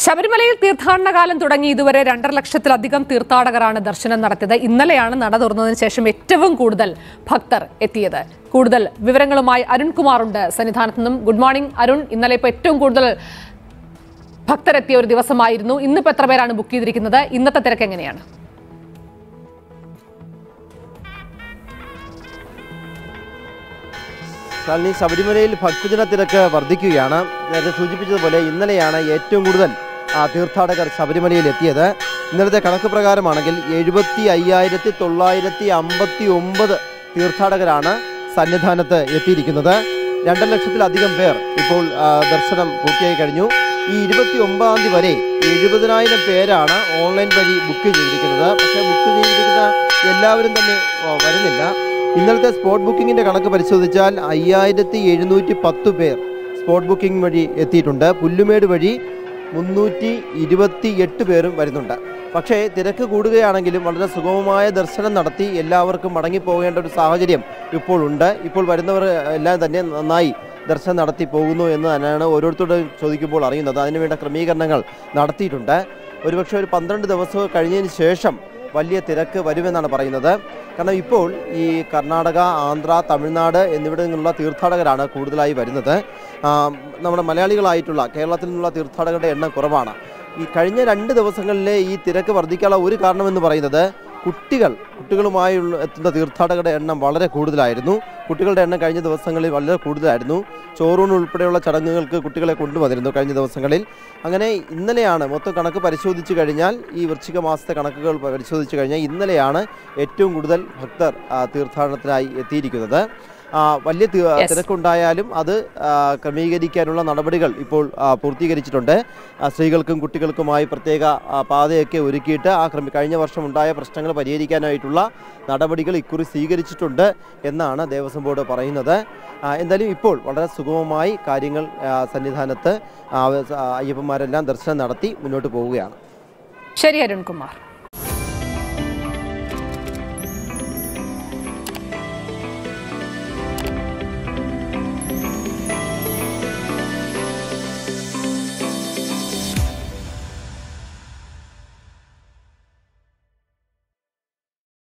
ശബരിമലയിൽ തീർത്ഥാടന കാലം തുടങ്ങി ഇതുവരെ രണ്ടര ലക്ഷത്തിലധികം തീർത്ഥാടകരാണ് ദർശനം നടത്തിയത് ഇന്നലെയാണ് നട തുറന്നതിന് ശേഷം ഏറ്റവും കൂടുതൽ ഭക്തർ എത്തിയത് കൂടുതൽ വിവരങ്ങളുമായി അരുൺകുമാർ ഉണ്ട് സന്നിധാനത്ത് നിന്നും ഗുഡ് മോർണിംഗ് അരുൺ ഇന്നലെ ഇപ്പോൾ ഏറ്റവും കൂടുതൽ ഭക്തരെത്തിയ ഒരു ദിവസമായിരുന്നു ഇന്നിപ്പോൾ എത്ര പേരാണ് ബുക്ക് ചെയ്തിരിക്കുന്നത് ഇന്നത്തെ തിരക്ക് എങ്ങനെയാണ് ശാലിനി ശബരിമലയിൽ ഭക്തജന തിരക്ക് വർദ്ധിക്കുകയാണ് നേരത്തെ സൂചിപ്പിച്ചതുപോലെ ഇന്നലെയാണ് ഏറ്റവും കൂടുതൽ ആ, തീർത്ഥാടകർ ശബരിമലയിൽ എത്തിയത് ഇന്നലത്തെ കണക്ക് പ്രകാരമാണെങ്കിൽ എഴുപത്തി അയ്യായിരത്തി തൊള്ളായിരത്തി അമ്പത്തി ഒമ്പത് തീർത്ഥാടകരാണ് സന്നിധാനത്ത് എത്തിയിരിക്കുന്നത് രണ്ടര ലക്ഷത്തിലധികം പേർ ഇപ്പോൾ ആ, ദർശനം പൂർത്തിയായി കഴിഞ്ഞു ഈ ഇരുപത്തി ഒമ്പതാം തീയതി വരെ എഴുപതിനായിരം പേരാണ് ഓൺലൈൻ വഴി ബുക്ക് ചെയ്തിരിക്കുന്നത് പക്ഷേ ബുക്ക് ചെയ്തിരിക്കുന്ന എല്ലാവരും തന്നെ ആ, വരുന്നില്ല ഇന്നലത്തെ സ്പോട്ട് ബുക്കിങ്ങിന്റെ കണക്ക് പരിശോധിച്ചാൽ അയ്യായിരത്തി എഴുന്നൂറ്റി പത്ത് പേർ സ്പോട്ട് ബുക്കിംഗ് വഴി എത്തിയിട്ടുണ്ട് പുല്ലുമേട് വഴി മുന്നൂറ്റി ഇരുപത്തി എട്ട് പേരും വരുന്നുണ്ട് പക്ഷേ തിരക്ക് കൂടുകയാണെങ്കിലും വളരെ സുഗമമായ ദർശനം നടത്തി എല്ലാവർക്കും മടങ്ങിപ്പോകേണ്ട ഒരു സാഹചര്യം ഇപ്പോൾ ഉണ്ട് ഇപ്പോൾ വരുന്നവർ എല്ലാം തന്നെ നന്നായി ദർശനം നടത്തി പോകുന്നു എന്ന് തന്നെയാണ് ഓരോരുത്തരോടും ചോദിക്കുമ്പോൾ അറിയുന്നത് അതിനുവേണ്ട ക്രമീകരണങ്ങൾ നടത്തിയിട്ടുണ്ട് ഒരുപക്ഷെ ഒരു പന്ത്രണ്ട് ദിവസം കഴിഞ്ഞതിന് ശേഷം വലിയ തിരക്ക് വരുമെന്നാണ് പറയുന്നത് കാരണം ഇപ്പോൾ ഈ കർണാടക ആന്ധ്ര തമിഴ്നാട് എന്നിവിടെ നിന്നുള്ള തീർത്ഥാടകരാണ് കൂടുതലായി വരുന്നത് ആ, നമ്മുടെ മലയാളികളായിട്ടുള്ള കേരളത്തിൽ നിന്നുള്ള തീർത്ഥാടകരുടെ എണ്ണം കുറവാണ് ഈ കഴിഞ്ഞ രണ്ട് ദിവസങ്ങളിലെ ഈ തിരക്ക് വർദ്ധിക്കാനുള്ള ഒരു കാരണമെന്ന് പറയുന്നത് കുട്ടികൾ കുട്ടികളുമായുള്ള എത്തുന്ന തീർത്ഥാടകരുടെ എണ്ണം വളരെ കൂടുതലായിരുന്നു കുട്ടികളുടെ എണ്ണം കഴിഞ്ഞ ദിവസങ്ങളിൽ വളരെ കൂടുതലായിരുന്നു ചോറൂൺ ഉൾപ്പെടെയുള്ള ചടങ്ങുകൾക്ക് കുട്ടികളെ കൊണ്ടുവന്നിരുന്നു കഴിഞ്ഞ ദിവസങ്ങളിൽ അങ്ങനെ ഇന്നലെയാണ് മൊത്തം കണക്ക് പരിശോധിച്ച് കഴിഞ്ഞാൽ ഈ വൃശ്ചിക മാസത്തെ കണക്കുകൾ പരിശോധിച്ച് കഴിഞ്ഞാൽ ഇന്നലെയാണ് ഏറ്റവും കൂടുതൽ ഭക്തർ ആ, തീർത്ഥാടനത്തിനായി എത്തിയിരിക്കുന്നത് ആ, വലിയ തി- Yes. തിരക്കുണ്ടായാലും അത് ആ, ക്രമീകരിക്കാനുള്ള നടപടികൾ ഇപ്പോൾ ആ, പൂർത്തീകരിച്ചിട്ടുണ്ട് ആ, സ്ത്രീകൾക്കും കുട്ടികൾക്കുമായി പ്രത്യേക ആ, പാതയൊക്കെ ഒരുക്കിയിട്ട് ആ ക്രമി കഴിഞ്ഞ വർഷം ഉണ്ടായ പ്രശ്നങ്ങൾ പരിഹരിക്കാനായിട്ടുള്ള നടപടികൾ ഇക്കുറി സ്വീകരിച്ചിട്ടുണ്ട് എന്നാണ് ദേവസ്വം ബോർഡ് പറയുന്നത് ആ, എന്തായാലും ഇപ്പോൾ വളരെ സുഗമമായി കാര്യങ്ങൾ ആ, സന്നിധാനത്ത് ആ, അയ്യപ്പന്മാരെല്ലാം ദർശനം നടത്തി മുന്നോട്ട് പോവുകയാണ് ശരി അരുൺകുമാർ